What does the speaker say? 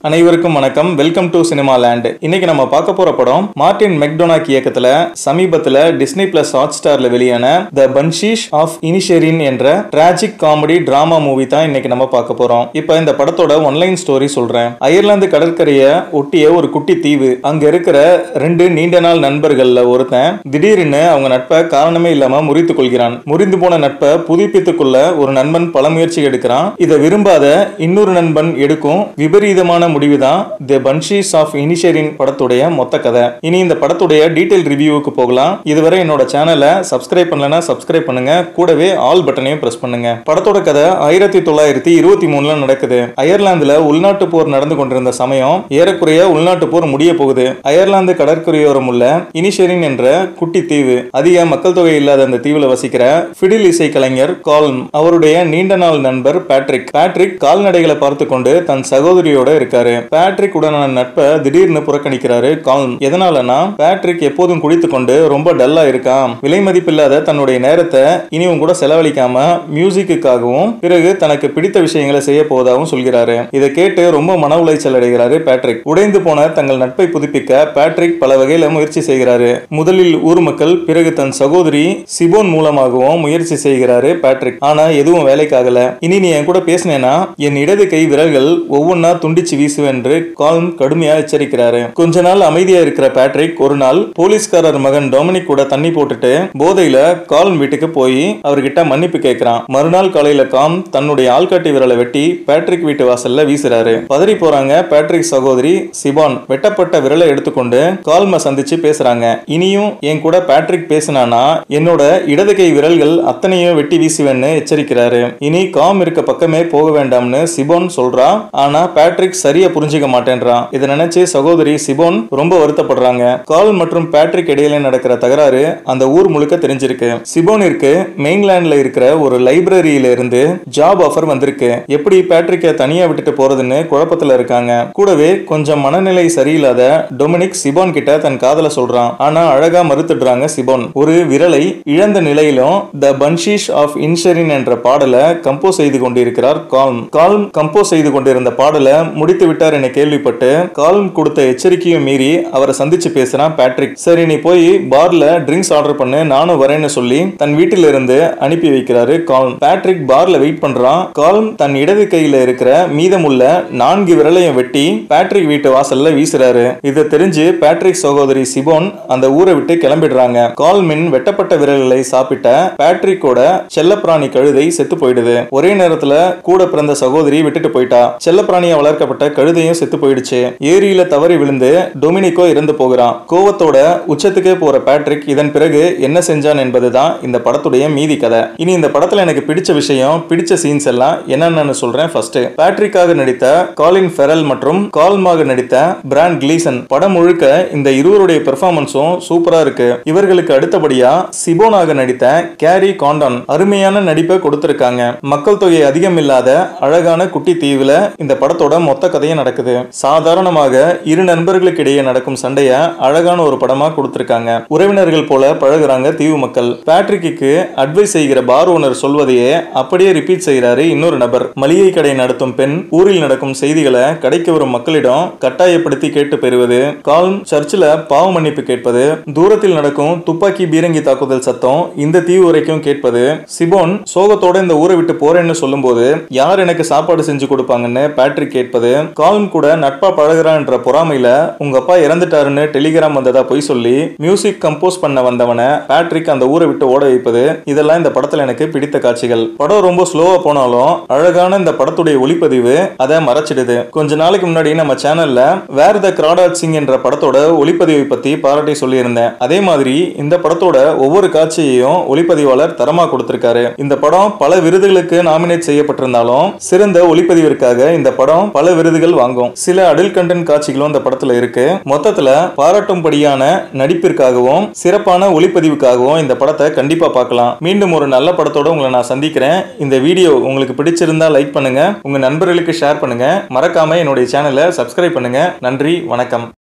அனைவருக்கும் வணக்கம் welcome to cinema land இன்னைக்கு நம்ம பார்க்க போற படம் மார்டின் மெக்டோனாக் இயக்கத்துல சமீபத்துல டிஸ்னி பிளஸ் ஹாட் ஸ்டார்ல வெளியான த பன்ஷீஷ் ஆஃப் இனிஷெரின் என்ற டிராஜிக் காமெடி டிராமா மூவி தான் இன்னைக்கு நம்ம பார்க்க போறோம் இப்போ இந்த படத்தோட ஒன்லைன் ஸ்டோரி சொல்றேன் அயர்லாந்து கடற்கரையை ஒட்டிய ஒரு குட்டி தீவு அங்க இருக்கிற ரெண்டு நீண்ட நாள் நண்பர்கள்ல ஒருத்தன் திடீர்னு அவங்க நட்பை காரணமே இல்லாம முறித்துக் கொள்கிறான் முறிந்து போன நட்பை புதுப்பித்துக் கொள்ள ஒரு நண்பன் பல முயற்சி எடுக்கிறான் இதை விரும்பாத இன்னொரு நண்பன் எடுக்கும் விபரீதமான முடிவுதான் தி பன்ஷீஸ் ஆஃப் இனிஷியரின் படத்துடைய மொத்த கதை இனி இந்த படத்துடைய டீடைல் ரிவ்யூவுக்கு போகலாம் இதுவரை என்னோட சேனலை சப்ஸ்கிரைப் பண்ணலனா சப்ஸ்கிரைப் பண்ணுங்க கூடவே ஆல் பட்டனையும் பிரஸ் பண்ணுங்க படத்தோட கதை ஆயிரத்தி தொள்ளாயிரத்தி இருபத்தி மூணுல நடக்குது அயர்லாந்துல உள்நாட்டு போர் நடந்து கொண்டிருந்த சமயம் ஏறக்குறைய உள்நாட்டு போர் முடிய போகுது அயர்லாந்து கடற்கரையோரம் உள்ள இனிஷியரின் என்ற குட்டி தீவு அதிக மக்கள் தொகை இல்லாத அந்த தீவுல வசிக்கிற ஃபிடில் இசை கலைஞர் கால்ம் அவருடைய நீண்ட நாள் நண்பர் பேட்ரிக் பேட்ரிக் கால்நடைகளை பார்த்து கொண்டு தன் சகோதரியோட இருக்காரு பேட்ரிக் உடனான நட்பை திடீர்னு புறக்கணிக்கிறாரு கால்ம் எதனாலனா பேட்ரிக் எப்போதும் குடித்து கொண்டு ரொம்ப டல்லா இருக்கான் விலை மதிப்பில்லாத தன்னுடைய நேரத்தை இனியும் கூட செலவழிக்காம மியூசிக்குக்காகவும் பிறகு தனக்கு பிடித்த விஷயங்களை செய்ய போவதாகவும் சொல்கிறாரு இதை கேட்டு ரொம்ப மன உளைச்சல் அடைகிறாரு பேட்ரிக் உடைந்து போன தங்கள் நட்பை புதுப்பிக்க பேட்ரிக் பல வகையில முயற்சி செய்கிறாரு முதலில் ஊர் மக்கள் பிறகு தன் சகோதரி சிபோன் மூலமாகவும் முயற்சி செய்கிறாரு பேட்ரிக் ஆனா எதுவும் வேலைக்காகல இனி நீ என் கூட பேசினேனா என் இடது கை விரல்கள் ஒவ்வொன்னா துண்டிச்சு வீசுவேன் என்று கால்ம் கடுமையா எச்சரிக்கிறாரு கொஞ்ச நாள் அமைதியா இருக்கிற பேட்ரிக் ஒரு நாள் போலீஸ்காரர் மகன் டொமினிக் கூட தண்ணி போட்டுட்டு போதையில கால்ம் வீட்டுக்கு போய் அவர்கிட்ட மன்னிப்பு கேட்கிறான் மறுநாள் காலையில காம் தன்னுடைய ஆள்காட்டி விரலை வெட்டி பேட்ரிக் வீட்டு வாசல்ல வீசுறாரு பதறி போறாங்க பேட்ரிக் சகோதரி சிபான் வெட்டப்பட்ட விரலை எடுத்துக்கொண்டு கால்ம சந்திச்சு பேசுறாங்க இனியும் என் கூட பேட்ரிக் பேசினானா என்னோட இடது கை விரல்கள் அத்தனையும் வெட்டி வீசுவேன்னு எச்சரிக்கிறாரு இனி காம் இருக்க பக்கமே போக வேண்டாம்னு சிபோன் சொல்றா ஆனா பேட்ரிக் சரியா புரிஞ்சுக்க மாட்டேன்றான் இதை நினைச்சு சகோதரி சிபோன் ரொம்ப வருத்தப்படுறாங்க கால் மற்றும் பேட்ரிக் இடையில நடக்கிற தகராறு அந்த ஊர் முழுக்க தெரிஞ்சிருக்கு சிபோனிற்கு மெயின்லேண்ட்ல இருக்கிற ஒரு லைப்ரரியில இருந்து ஜாப் ஆஃபர் வந்திருக்கு எப்படி பேட்ரிக்கை தனியா விட்டுட்டு போறதுன்னு குழப்பத்துல இருக்காங்க கூடவே கொஞ்சம் மனநிலை சரியில்லாத டொமினிக் சிபோன் கிட்ட தன் காதல சொல்றான் ஆனா அழகா மறுத்துடுறாங்க சிபோன் ஒரு விரலை இழந்த நிலையிலும் த பன்ஷீஷ் ஆஃப் இன்ஷரின் என்ற பாடலை கம்போஸ் செய்து கொண்டிருக்கிறார் கால்ம் கால்ம் கம்போஸ் செய்து கொண்டிருந்த பாடலை முடித்து விட்டார் என கேள்விப்பட்டு கால்ம் கொடுத்த எச்சரிக்கையும் மீறி அவரை சந்திச்சு பேசுறான் பேட்ரிக் சரி நீ போய் பார்ல ட்ரிங்க்ஸ் ஆர்டர் பண்ணு நானும் வரேன்னு சொல்லி தன் வீட்டில இருந்து அனுப்பி வைக்கிறாரு கால்ம் பேட்ரிக் பார்ல வெயிட் பண்றான் கால்ம் தன் இடது கையில இருக்கிற மீதமுள்ள நான்கு விரலையும் வெட்டி பேட்ரிக் வீட்டு வாசல்ல வீசுறாரு இதை தெரிஞ்சு பேட்ரிக் சகோதரி சிபோன் அந்த ஊரை விட்டு கிளம்பிடுறாங்க கால்மின் வெட்டப்பட்ட விரல்களை சாப்பிட்ட பேட்ரிக்கோட செல்லப்பிராணி கழுதை செத்து போயிடுது ஒரே நேரத்துல கூட பிறந்த சகோதரி விட்டுட்டு போயிட்டா செல்லப்பிராணியா வளர்க்கப்பட்ட கழுதையும் செத்து போயிடுச்சு ஏரியில தவறி விழுந்து டொமினிக்கோ இறந்து போகிறான் கோவத்தோட உச்சத்துக்கே போற பேட்ரிக் இதன் பிறகு என்ன செஞ்சான் என்பதுதான் இந்த படத்துடைய மீதி கதை இனி இந்த படத்துல எனக்கு பிடிச்ச விஷயம் பிடிச்ச சீன்ஸ் எல்லாம் என்னென்னு சொல்றேன் ஃபர்ஸ்ட் பேட்ரிக்காக நடித்த காலின் ஃபெரல் மற்றும் கால்மாக நடித்த பிராண்ட் கிளீசன் படம் முழுக்க இந்த இருவருடைய பெர்ஃபார்மன்ஸும் சூப்பரா இருக்கு இவர்களுக்கு அடுத்தபடியா சிபோனாக நடித்த கேரி காண்டான் அருமையான நடிப்பை கொடுத்திருக்காங்க மக்கள் தொகை அதிகம் இல்லாத அழகான குட்டி தீவுல இந்த படத்தோட மொத்த கதையும் நடக்குது சாதாரணமாக இரு நண்பர்களுக்கு இடையே நடக்கும் சண்டைய அழகான ஒரு படமா கொடுத்திருக்காங்க உறவினர்கள் போல பழகுறாங்க தீவு மக்கள் பேட்ரிக்கு அட்வைஸ் செய்கிற பார் ஓனர் சொல்வதையே அப்படியே ரிப்பீட் செய்கிறாரு இன்னொரு நபர் மளிகை கடை நடத்தும் பெண் ஊரில் நடக்கும் செய்திகளை கடைக்கு வரும் மக்களிடம் கட்டாயப்படுத்தி கேட்டு பெறுவது கால்ம் சர்ச்சில் பாவ மன்னிப்பு கேட்பது தூரத்தில் நடக்கும் துப்பாக்கி பீரங்கி தாக்குதல் சத்தம் இந்த தீவு வரைக்கும் கேட்பது சிபோன் சோகத்தோட இந்த ஊரை விட்டு போறேன்னு சொல்லும்போது யார் எனக்கு சாப்பாடு செஞ்சு கொடுப்பாங்கன்னு பேட்ரிக் கேட்பது கால்ம் கூட நட்பா பழகுறான்ற பொறாமையில உங்க அப்பா இறந்துட்டாருன்னு டெலிகிராம் வந்ததா பொய் சொல்லி மியூசிக் கம்போஸ் பண்ண வந்தவனை பேட்ரிக் அந்த ஊரை விட்டு ஓட வைப்பது இதெல்லாம் இந்த படத்துல எனக்கு பிடித்த காட்சிகள் படம் ரொம்ப ஸ்லோவா போனாலும் அழகான இந்த படத்துடைய ஒளிப்பதிவு அதை மறைச்சிடுது கொஞ்ச நாளைக்கு முன்னாடி நம்ம சேனல்ல வேர் த கிராடாட் சிங் என்ற படத்தோட ஒளிப்பதிவை பத்தி பாராட்டி சொல்லியிருந்தேன் அதே மாதிரி இந்த படத்தோட ஒவ்வொரு காட்சியையும் ஒளிப்பதிவாளர் தரமா கொடுத்திருக்காரு இந்த படம் பல விருதுகளுக்கு நாமினேட் செய்யப்பட்டிருந்தாலும் சிறந்த ஒளிப்பதிவிற்காக இந்த படம் பல விருதுகள் வாங்கும் சில அடல் கண்டென்ட் காட்சிகளும் இந்த படத்துல இருக்கு மொத்தத்துல பாராட்டும்படியான நடிப்பிற்காகவும் சிறப்பான ஒளிப்பதிவுக்காகவும் இந்த படத்தை கண்டிப்பா பார்க்கலாம் மீண்டும் ஒரு நல்ல படத்தோட உங்களை நான் சந்திக்கிறேன் இந்த வீடியோ உங்களுக்கு பிடிச்சிருந்தா லைக் பண்ணுங்க உங்க நண்பர்களுக்கு ஷேர் பண்ணுங்க மறக்காம என்னுடைய சேனலை சப்ஸ்கிரைப் பண்ணுங்க நன்றி வணக்கம்